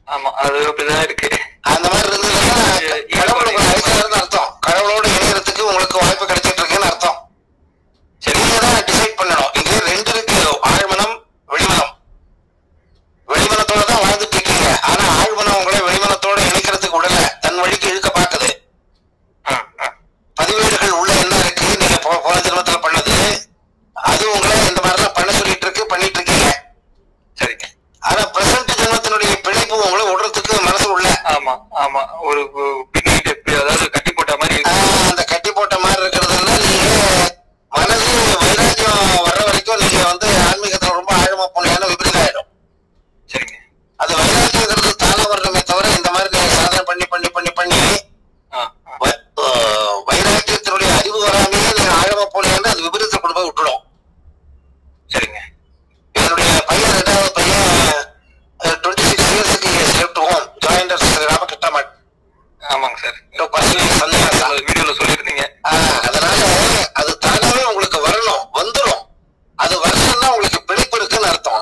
ஆமா அது அப்படிதான் இருக்கு அந்த மாதிரி இருந்ததுன்னா கடவுள் உங்களை அழைக்கிறாருன்னு அர்த்தம் கடவுளோட இணையறதுக்கு உங்களுக்கு வாய்ப்பு கிடைச்சிட்டு இருக்குன்னு அர்த்தம் சரி நீங்க தான் டிசைட் பண்ணணும் இங்க ரெண்டு இருக்கு ஆழ்மனம் வெளிமனம் வெளிமனத்தோட தான் வாழ்ந்துட்டு இருக்கீங்க ஆனா ஆழ்மனம் உங்களை வெளிமனத்தோட இணைக்கிறதுக்கு விடல தன் வழிக்கு இழுக்க பாக்குது ம், ம். பதிவேடுகள் உள்ள என்ன இருக்கு நீங்க போ- போன ஜென்மத்துல பண்ணது அது உங்களை இந்த மாதிரிலாம் பண்ண சொல்லிட்டு இருக்கு பண்ணிட்டு இருக்கீங்க சரிங்க ஆனா பிரசன்ட் ஜென்மத்தினுடைய பிழைப்பு உங்களை விடுறதுக்கு மனசு உள்ள ஆமா ஆமா ஒரு ஒரு பின்னிட்டு எப்படி அதாவது கட்டி போட்ட மாதிரி இருக்கு. ஆஹ், அந்த கட்டி போட்ட மாதிரி இருக்கிறதுனால நீங்க மனது வைராக்கியம் வர்ற வரைக்கும் நீங்க வந்து ஆன்மீகத்துல ரொம்ப ஆழமா போனீங்கன்னா விபரீதம் ஆயிடும் சரிங்க அது வைராக்கியங்கிறது தானா வரணுமே தவிர இந்த மாதிரி நீங்க சாதனை பண்ணி பண்ணி பண்ணி பண்ணி ஆ, ஆ. வ- ஆஹ், வைராக்கியத்தினுடைய அறிவு வராமையே நீங்க ஆழமா போனீங்கன்னா அது விபரீதத்தை கொண்டு போய் விட்டுடும் சரிங்க என்னுடைய பையன் ரெண்டாவது பையன் டுவெண்ட்டி சிக்ஸ் இயர்ஸ்க்கு லெஃப்ட் ஹோம் ஜாயின்டர் ராமகிருஷ்ண மட் ஆமாங்க சார் பர்சனல் சந்தேகம் வீடியோல சொல்லியிருந்தீங்க ஆஹ் அதனால அது தானாவே உங்களுக்கு வரணும் வந்துரும் அது வரலன்னா உங்களுக்கு பிழைப்பு இருக்குன்னு அர்த்தம்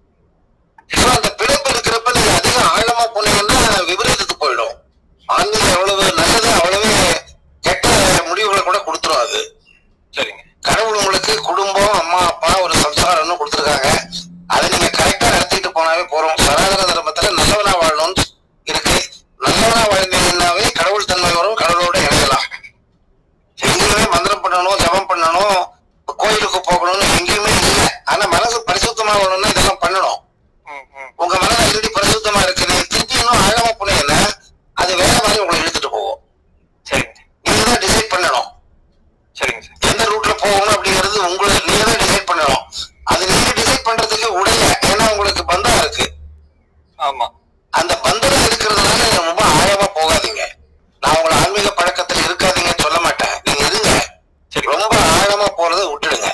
So, அந்த பிழைப்பு இருக்கிறப்ப நீங்க அதிகம் ஆழமா போனீங்கன்னா விபரீதத்துக்கு போயிடும் ஆன்மீகம் எவ்வளவு நல்லது அவ்வளவு கெட்ட முடிவுகளை கூட கொடுத்துரும் அது சரிங்க கடவுள் உங்களுக்கு குடும்பம் அம்மா அப்பா ஒரு சம்சாரம்னு கொடுத்துருக்காங்க அதை நீங்க கரெக்டா நடத்திட்டு போனாவே போறோம் சனாதன தர்மத்துல நல்லவனா வாழணும்னு இருக்கு நல்லவனா வாழ்ந்தீங்கன்னாவே கடவுள் தன்மை வரும் கடவுளோட இணையலாம் எங்கேயுமே மந்திரம் பண்ணணும் ஜபம் பண்ணணும் கோயிலுக்கு போகணும்னு எங்கேயுமே இல்லை ஆனா மனசு பரிசுத்தமா வரணும்னா இதெல்லாம் பண்ணணும் ம், ம். உங்க மனது ஆல்ரெடி பரிசுத்தமா இருக்கு நீங்க திருப்பி இன்னும் ஆழமா போனீங்கன்னா அது வேற மாதிரி உங்களை இழுத்துட்டு போகும் சரிங்க நீங்க தான் டிசைட் பண்ணணும் சரிங்க சார் எந்த ரூட்ல போகணும் அப்படிங்கிறது உங்களை நீங்க தான் டிசைட் பண்ணணும் அது நீங்க டிசைட் பண்றதுக்கு உடைய ஏன்னா உங்களுக்கு பந்தம் இருக்கு ஆமா அந்த பந்தம் இருக்கிறதுனால நீங்க ரொம்ப ஆழமா போகாதீங்க நான் உங்களை ஆன்மீக பழக்கத்துல இருக்காதீங்கன்னு சொல்ல மாட்டேன் நீங்க இருங்க சரி ரொம்ப ஆழமா போறதை விட்டுடுங்க